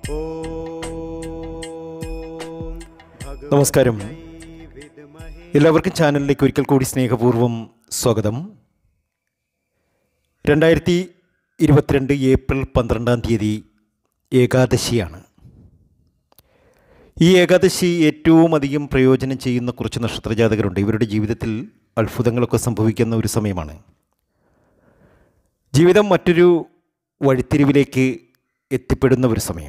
നമസ്കാരം എല്ലാവർക്കും ചാനലിലേക്ക് ഒരിക്കൽ കൂടി സ്നേഹപൂർവ്വം സ്വാഗതം രണ്ടായിരത്തി ഇരുപത്തിരണ്ട് ഏപ്രിൽ പന്ത്രണ്ടാം തീയതി ഏകാദശിയാണ് ഈ ഏകാദശി ഏറ്റവും അധികം പ്രയോജനം ചെയ്യുന്ന കുറച്ച് നക്ഷത്രജാതകരുണ്ട് ഇവരുടെ ജീവിതത്തിൽ അത്ഭുതങ്ങളൊക്കെ സംഭവിക്കുന്ന ഒരു സമയമാണ് ജീവിതം മറ്റൊരു വഴിത്തിരിവിലേക്ക് എത്തിപ്പെടുന്ന ഒരു സമയം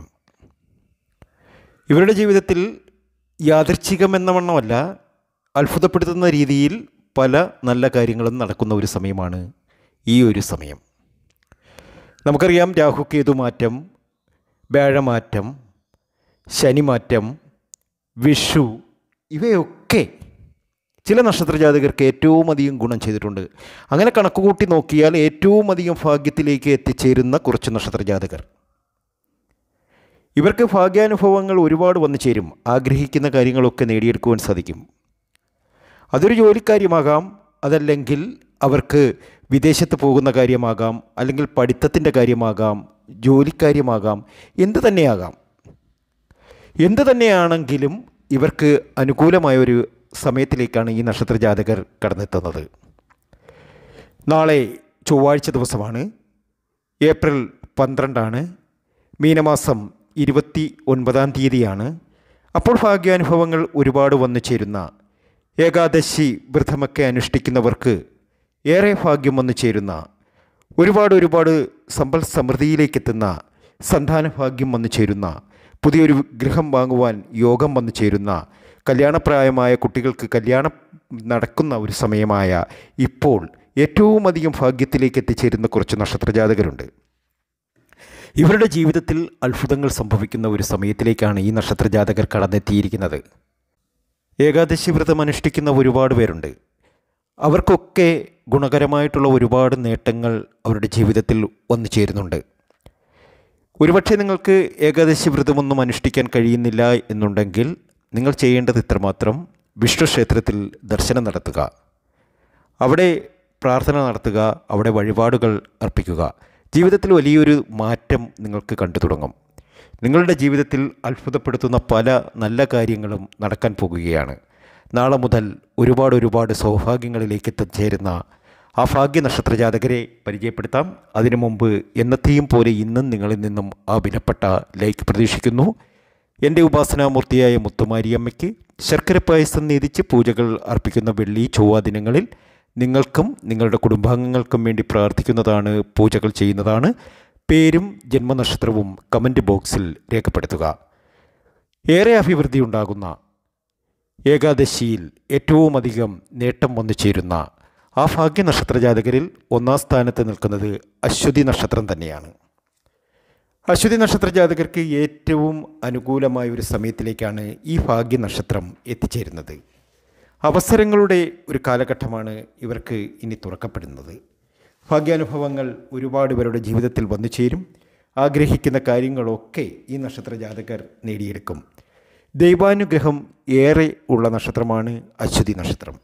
ഇവരുടെ ജീവിതത്തിൽ യാദൃച്ഛികമെന്ന വണ്ണമല്ല അത്ഭുതപ്പെടുത്തുന്ന രീതിയിൽ പല നല്ല കാര്യങ്ങളും നടക്കുന്ന ഒരു സമയമാണ് ഈ ഒരു സമയം നമുക്കറിയാം രാഹു കേതു മാറ്റം വ്യാഴമാറ്റം ശനിമാറ്റം വിഷു ഇവയൊക്കെ ചില നക്ഷത്രജാതകർക്ക് ഏറ്റവും അധികം ഗുണം ചെയ്തിട്ടുണ്ട് അങ്ങനെ കണക്ക് കൂട്ടി നോക്കിയാൽ ഏറ്റവും അധികം ഭാഗ്യത്തിലേക്ക് എത്തിച്ചേരുന്ന കുറച്ച് നക്ഷത്രജാതകർ ഇവർക്ക് ഭാഗ്യാനുഭവങ്ങൾ ഒരുപാട് വന്നു ചേരും ആഗ്രഹിക്കുന്ന കാര്യങ്ങളൊക്കെ നേടിയെടുക്കുവാൻ സാധിക്കും അതൊരു ജോലിക്കാര്യമാകാം അതല്ലെങ്കിൽ അവർക്ക് വിദേശത്ത് പോകുന്ന കാര്യമാകാം അല്ലെങ്കിൽ പഠിത്തത്തിൻ്റെ കാര്യമാകാം ജോലിക്കാര്യമാകാം എന്ത് തന്നെയാകാം എന്ത് തന്നെയാണെങ്കിലും ഇവർക്ക് അനുകൂലമായ ഒരു സമയത്തിലേക്കാണ് ഈ നക്ഷത്ര ജാതകർ കടന്നെത്തുന്നത് നാളെ ചൊവ്വാഴ്ച ദിവസമാണ് ഏപ്രിൽ പന്ത്രണ്ടാണ് മീനമാസം ഇരുപത്തി ഒൻപതാം തീയതിയാണ് അപ്പോൾ ഭാഗ്യാനുഭവങ്ങൾ ഒരുപാട് വന്നു ചേരുന്ന ഏകാദശി വ്രതമൊക്കെ അനുഷ്ഠിക്കുന്നവർക്ക് ഏറെ ഭാഗ്യം വന്നു ചേരുന്ന ഒരുപാട് ഒരുപാട് സമ്പൽ സമൃദ്ധിയിലേക്കെത്തുന്ന സന്താന ഭാഗ്യം വന്നു ചേരുന്ന പുതിയൊരു ഗൃഹം വാങ്ങുവാൻ യോഗം വന്നു ചേരുന്ന കല്യാണപ്രായമായ കുട്ടികൾക്ക് കല്യാണം നടക്കുന്ന ഒരു സമയമായ ഇപ്പോൾ ഏറ്റവും അധികം ഭാഗ്യത്തിലേക്ക് എത്തിച്ചേരുന്ന കുറച്ച് നക്ഷത്രജാതകരുണ്ട് ഇവരുടെ ജീവിതത്തിൽ അത്ഭുതങ്ങൾ സംഭവിക്കുന്ന ഒരു സമയത്തിലേക്കാണ് ഈ നക്ഷത്രജാതകർ കടന്നെത്തിയിരിക്കുന്നത് ഏകാദശി വ്രതം അനുഷ്ഠിക്കുന്ന ഒരുപാട് പേരുണ്ട് അവർക്കൊക്കെ ഗുണകരമായിട്ടുള്ള ഒരുപാട് നേട്ടങ്ങൾ അവരുടെ ജീവിതത്തിൽ വന്നു ചേരുന്നുണ്ട് ഒരുപക്ഷെ നിങ്ങൾക്ക് ഏകാദശി വ്രതമൊന്നും അനുഷ്ഠിക്കാൻ കഴിയുന്നില്ല എന്നുണ്ടെങ്കിൽ നിങ്ങൾ ചെയ്യേണ്ടത് ഇത്രമാത്രം വിഷ്ണു ക്ഷേത്രത്തിൽ ദർശനം നടത്തുക അവിടെ പ്രാർത്ഥന നടത്തുക അവിടെ വഴിപാടുകൾ അർപ്പിക്കുക ജീവിതത്തിൽ വലിയൊരു മാറ്റം നിങ്ങൾക്ക് കണ്ടു തുടങ്ങും നിങ്ങളുടെ ജീവിതത്തിൽ അത്ഭുതപ്പെടുത്തുന്ന പല നല്ല കാര്യങ്ങളും നടക്കാൻ പോകുകയാണ് നാളെ മുതൽ ഒരുപാട് ഒരുപാട് സൗഭാഗ്യങ്ങളിലേക്ക് എത്തിച്ചേരുന്ന ആ ഭാഗ്യ നക്ഷത്രജാതകരെ പരിചയപ്പെടുത്താം അതിനു മുമ്പ് എന്നത്തെയും പോലെ ഇന്നും നിങ്ങളിൽ നിന്നും ആ വിലപ്പെട്ട ലൈക്ക് പ്രതീക്ഷിക്കുന്നു എൻ്റെ ഉപാസനാമൂർത്തിയായ മുത്തുമാരിയമ്മയ്ക്ക് ശർക്കര പായസം നീതിച്ച് പൂജകൾ അർപ്പിക്കുന്ന വെള്ളി ചൊവ്വ ദിനങ്ങളിൽ നിങ്ങൾക്കും നിങ്ങളുടെ കുടുംബാംഗങ്ങൾക്കും വേണ്ടി പ്രാർത്ഥിക്കുന്നതാണ് പൂജകൾ ചെയ്യുന്നതാണ് പേരും ജന്മനക്ഷത്രവും കമൻറ്റ് ബോക്സിൽ രേഖപ്പെടുത്തുക ഏറെ അഭിവൃദ്ധി ഉണ്ടാകുന്ന ഏകാദശിയിൽ ഏറ്റവും അധികം നേട്ടം വന്നു ചേരുന്ന ആ ഭാഗ്യ നക്ഷത്രജാതകരിൽ ഒന്നാം സ്ഥാനത്ത് നിൽക്കുന്നത് അശ്വതി നക്ഷത്രം തന്നെയാണ് അശ്വതി നക്ഷത്ര ജാതകർക്ക് ഏറ്റവും അനുകൂലമായ ഒരു സമയത്തിലേക്കാണ് ഈ ഭാഗ്യ നക്ഷത്രം എത്തിച്ചേരുന്നത് അവസരങ്ങളുടെ ഒരു കാലഘട്ടമാണ് ഇവർക്ക് ഇനി തുറക്കപ്പെടുന്നത് ഭാഗ്യാനുഭവങ്ങൾ ഒരുപാട് പേരുടെ ജീവിതത്തിൽ വന്നു ചേരും ആഗ്രഹിക്കുന്ന കാര്യങ്ങളൊക്കെ ഈ നക്ഷത്ര ജാതകർ നേടിയെടുക്കും ദൈവാനുഗ്രഹം ഏറെ ഉള്ള നക്ഷത്രമാണ് അശ്വതി നക്ഷത്രം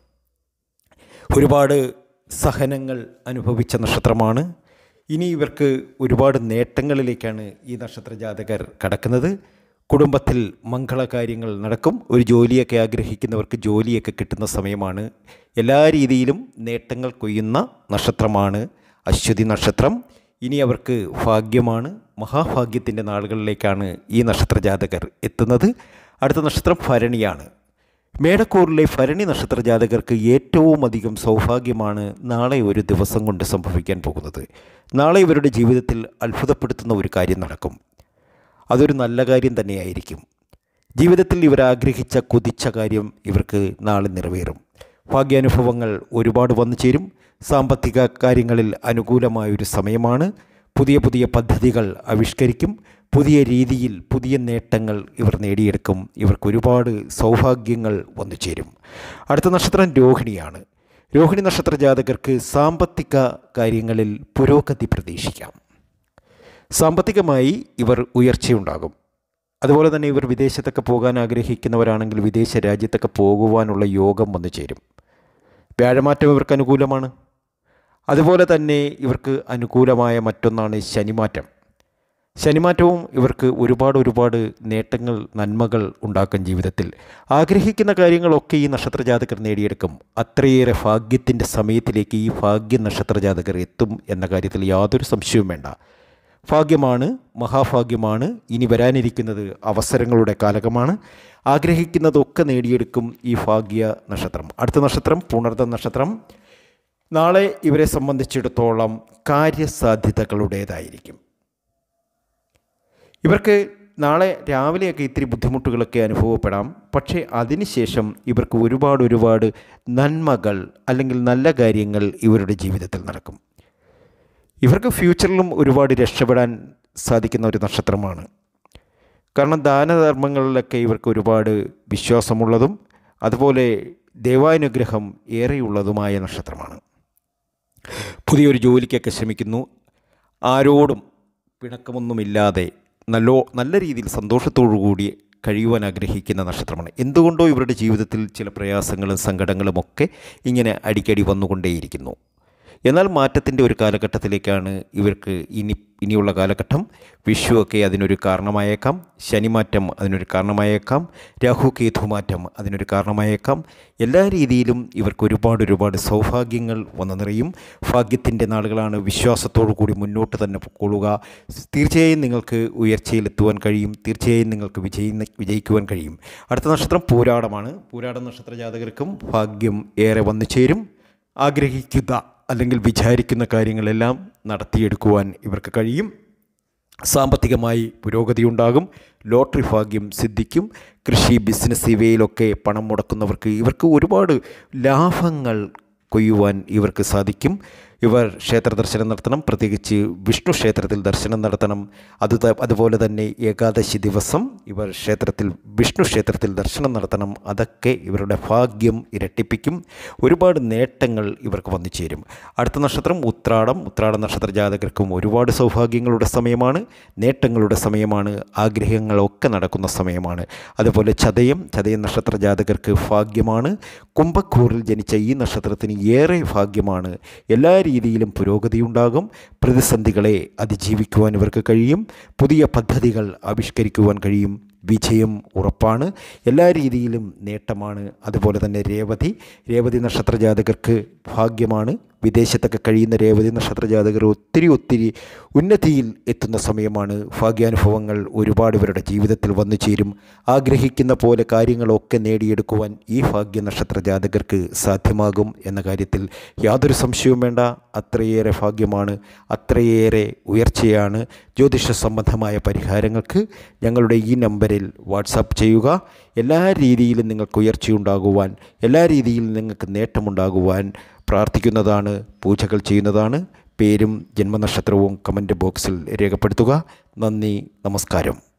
ഒരുപാട് സഹനങ്ങൾ അനുഭവിച്ച നക്ഷത്രമാണ് ഇനി ഇവർക്ക് ഒരുപാട് നേട്ടങ്ങളിലേക്കാണ് ഈ നക്ഷത്ര ജാതകർ കടക്കുന്നത് കുടുംബത്തിൽ മംഗളകാര്യങ്ങൾ നടക്കും ഒരു ജോലിയൊക്കെ ആഗ്രഹിക്കുന്നവർക്ക് ജോലിയൊക്കെ കിട്ടുന്ന സമയമാണ് എല്ലാ രീതിയിലും നേട്ടങ്ങൾ കൊയ്യുന്ന നക്ഷത്രമാണ് അശ്വതി നക്ഷത്രം ഇനി അവർക്ക് ഭാഗ്യമാണ് മഹാഭാഗ്യത്തിൻ്റെ നാളുകളിലേക്കാണ് ഈ നക്ഷത്ര ജാതകർ എത്തുന്നത് അടുത്ത നക്ഷത്രം ഭരണിയാണ് മേടക്കൂറിലെ ഭരണി നക്ഷത്ര ജാതകർക്ക് ഏറ്റവും അധികം സൗഭാഗ്യമാണ് നാളെ ഒരു ദിവസം കൊണ്ട് സംഭവിക്കാൻ പോകുന്നത് നാളെ ഇവരുടെ ജീവിതത്തിൽ അത്ഭുതപ്പെടുത്തുന്ന ഒരു കാര്യം നടക്കും അതൊരു നല്ല കാര്യം തന്നെയായിരിക്കും ജീവിതത്തിൽ ഇവർ ആഗ്രഹിച്ച കൊതിച്ച കാര്യം ഇവർക്ക് നാളെ നിറവേറും ഭാഗ്യാനുഭവങ്ങൾ ഒരുപാട് വന്നു ചേരും സാമ്പത്തിക കാര്യങ്ങളിൽ അനുകൂലമായൊരു സമയമാണ് പുതിയ പുതിയ പദ്ധതികൾ ആവിഷ്കരിക്കും പുതിയ രീതിയിൽ പുതിയ നേട്ടങ്ങൾ ഇവർ നേടിയെടുക്കും ഇവർക്ക് ഒരുപാട് സൗഭാഗ്യങ്ങൾ വന്നു ചേരും അടുത്ത നക്ഷത്രം രോഹിണിയാണ് രോഹിണി നക്ഷത്ര ജാതകർക്ക് സാമ്പത്തിക കാര്യങ്ങളിൽ പുരോഗതി പ്രതീക്ഷിക്കാം സാമ്പത്തികമായി ഇവർ ഉയർച്ചയുണ്ടാകും അതുപോലെ തന്നെ ഇവർ വിദേശത്തൊക്കെ പോകാൻ ആഗ്രഹിക്കുന്നവരാണെങ്കിൽ വിദേശ രാജ്യത്തൊക്കെ പോകുവാനുള്ള യോഗം വന്നു ചേരും വ്യാഴമാറ്റം ഇവർക്ക് അനുകൂലമാണ് അതുപോലെ തന്നെ ഇവർക്ക് അനുകൂലമായ മറ്റൊന്നാണ് ശനിമാറ്റം ശനിമാറ്റവും ഇവർക്ക് ഒരുപാട് ഒരുപാട് നേട്ടങ്ങൾ നന്മകൾ ഉണ്ടാക്കും ജീവിതത്തിൽ ആഗ്രഹിക്കുന്ന കാര്യങ്ങളൊക്കെ ഈ നക്ഷത്രജാതകർ നേടിയെടുക്കും അത്രയേറെ ഭാഗ്യത്തിൻ്റെ സമയത്തിലേക്ക് ഈ ഭാഗ്യ നക്ഷത്രജാതകർ എത്തും എന്ന കാര്യത്തിൽ യാതൊരു സംശയവും വേണ്ട ഭാഗ്യമാണ് മഹാഭാഗ്യമാണ് ഇനി വരാനിരിക്കുന്നത് അവസരങ്ങളുടെ കാലകമാണ് ആഗ്രഹിക്കുന്നതൊക്കെ നേടിയെടുക്കും ഈ ഭാഗ്യ നക്ഷത്രം അടുത്ത നക്ഷത്രം പുണർത്ത നക്ഷത്രം നാളെ ഇവരെ സംബന്ധിച്ചിടത്തോളം കാര്യസാധ്യതകളുടേതായിരിക്കും ഇവർക്ക് നാളെ രാവിലെയൊക്കെ ഇത്തിരി ബുദ്ധിമുട്ടുകളൊക്കെ അനുഭവപ്പെടാം പക്ഷേ അതിനുശേഷം ഇവർക്ക് ഒരുപാട് ഒരുപാട് നന്മകൾ അല്ലെങ്കിൽ നല്ല കാര്യങ്ങൾ ഇവരുടെ ജീവിതത്തിൽ നടക്കും ഇവർക്ക് ഫ്യൂച്ചറിലും ഒരുപാട് രക്ഷപ്പെടാൻ സാധിക്കുന്ന ഒരു നക്ഷത്രമാണ് കാരണം ദാനധർമ്മങ്ങളിലൊക്കെ ഇവർക്ക് ഒരുപാട് വിശ്വാസമുള്ളതും അതുപോലെ ദൈവാനുഗ്രഹം ഏറെയുള്ളതുമായ നക്ഷത്രമാണ് പുതിയൊരു ജോലിക്കൊക്കെ ശ്രമിക്കുന്നു ആരോടും പിണക്കമൊന്നുമില്ലാതെ നല്ലോ നല്ല രീതിയിൽ സന്തോഷത്തോടു കൂടി കഴിയുവാൻ ആഗ്രഹിക്കുന്ന നക്ഷത്രമാണ് എന്തുകൊണ്ടോ ഇവരുടെ ജീവിതത്തിൽ ചില പ്രയാസങ്ങളും സങ്കടങ്ങളും ഒക്കെ ഇങ്ങനെ അടിക്കടി വന്നുകൊണ്ടേയിരിക്കുന്നു എന്നാൽ മാറ്റത്തിൻ്റെ ഒരു കാലഘട്ടത്തിലേക്കാണ് ഇവർക്ക് ഇനി ഇനിയുള്ള കാലഘട്ടം വിഷുവൊക്കെ അതിനൊരു കാരണമായേക്കാം ശനിമാറ്റം അതിനൊരു കാരണമായേക്കാം രാഹു കേതുമാറ്റം അതിനൊരു കാരണമായേക്കാം എല്ലാ രീതിയിലും ഇവർക്ക് ഒരുപാട് ഒരുപാട് സൗഭാഗ്യങ്ങൾ വന്നു നിറയും ഭാഗ്യത്തിൻ്റെ നാളുകളാണ് വിശ്വാസത്തോടു കൂടി മുന്നോട്ട് തന്നെ പൊക്കൊള്ളുക തീർച്ചയായും നിങ്ങൾക്ക് ഉയർച്ചയിലെത്തുവാൻ കഴിയും തീർച്ചയായും നിങ്ങൾക്ക് വിജയി വിജയിക്കുവാൻ കഴിയും അടുത്ത നക്ഷത്രം പൂരാടമാണ് പൂരാട നക്ഷത്ര ജാതകർക്കും ഭാഗ്യം ഏറെ വന്നു ചേരും ആഗ്രഹിക്കുക അല്ലെങ്കിൽ വിചാരിക്കുന്ന കാര്യങ്ങളെല്ലാം നടത്തിയെടുക്കുവാൻ ഇവർക്ക് കഴിയും സാമ്പത്തികമായി പുരോഗതി ഉണ്ടാകും ലോട്ടറി ഭാഗ്യം സിദ്ധിക്കും കൃഷി ബിസിനസ് ഇവയിലൊക്കെ പണം മുടക്കുന്നവർക്ക് ഇവർക്ക് ഒരുപാട് ലാഭങ്ങൾ കൊയ്യുവാൻ ഇവർക്ക് സാധിക്കും ഇവർ ക്ഷേത്ര ദർശനം നടത്തണം പ്രത്യേകിച്ച് വിഷ്ണു ക്ഷേത്രത്തിൽ ദർശനം നടത്തണം അത് അതുപോലെ തന്നെ ഏകാദശി ദിവസം ഇവർ ക്ഷേത്രത്തിൽ വിഷ്ണു ക്ഷേത്രത്തിൽ ദർശനം നടത്തണം അതൊക്കെ ഇവരുടെ ഭാഗ്യം ഇരട്ടിപ്പിക്കും ഒരുപാട് നേട്ടങ്ങൾ ഇവർക്ക് വന്നു ചേരും അടുത്ത നക്ഷത്രം ഉത്രാടം ഉത്രാട നക്ഷത്ര ജാതകർക്കും ഒരുപാട് സൗഭാഗ്യങ്ങളുടെ സമയമാണ് നേട്ടങ്ങളുടെ സമയമാണ് ആഗ്രഹങ്ങളൊക്കെ നടക്കുന്ന സമയമാണ് അതുപോലെ ചതയം ചതയം നക്ഷത്ര ജാതകർക്ക് ഭാഗ്യമാണ് കുംഭക്കൂറിൽ ജനിച്ച ഈ നക്ഷത്രത്തിന് ഏറെ ഭാഗ്യമാണ് എല്ലാ രീതിയിലും പുരോഗതിയുണ്ടാകും പ്രതിസന്ധികളെ അതിജീവിക്കുവാൻ ഇവർക്ക് കഴിയും പുതിയ പദ്ധതികൾ ആവിഷ്കരിക്കുവാൻ കഴിയും വിജയം ഉറപ്പാണ് എല്ലാ രീതിയിലും നേട്ടമാണ് അതുപോലെ തന്നെ രേവതി രേവതി നക്ഷത്ര ജാതകർക്ക് ഭാഗ്യമാണ് വിദേശത്തൊക്കെ കഴിയുന്ന രേവതി നക്ഷത്ര ജാതകർ ഒത്തിരി ഒത്തിരി ഉന്നതിയിൽ എത്തുന്ന സമയമാണ് ഭാഗ്യാനുഭവങ്ങൾ ഒരുപാട് പേരുടെ ജീവിതത്തിൽ വന്നു ചേരും ആഗ്രഹിക്കുന്ന പോലെ കാര്യങ്ങളൊക്കെ നേടിയെടുക്കുവാൻ ഈ ഭാഗ്യ നക്ഷത്ര ജാതകർക്ക് സാധ്യമാകും എന്ന കാര്യത്തിൽ യാതൊരു സംശയവും വേണ്ട അത്രയേറെ ഭാഗ്യമാണ് അത്രയേറെ ഉയർച്ചയാണ് ജ്യോതിഷ സംബന്ധമായ പരിഹാരങ്ങൾക്ക് ഞങ്ങളുടെ ഈ നമ്പറിൽ വാട്സാപ്പ് ചെയ്യുക എല്ലാ രീതിയിലും നിങ്ങൾക്ക് ഉയർച്ചയുണ്ടാകുവാൻ എല്ലാ രീതിയിലും നിങ്ങൾക്ക് നേട്ടമുണ്ടാകുവാൻ പ്രാർത്ഥിക്കുന്നതാണ് പൂജകൾ ചെയ്യുന്നതാണ് പേരും ജന്മനക്ഷത്രവും കമൻറ്റ് ബോക്സിൽ രേഖപ്പെടുത്തുക നന്ദി നമസ്കാരം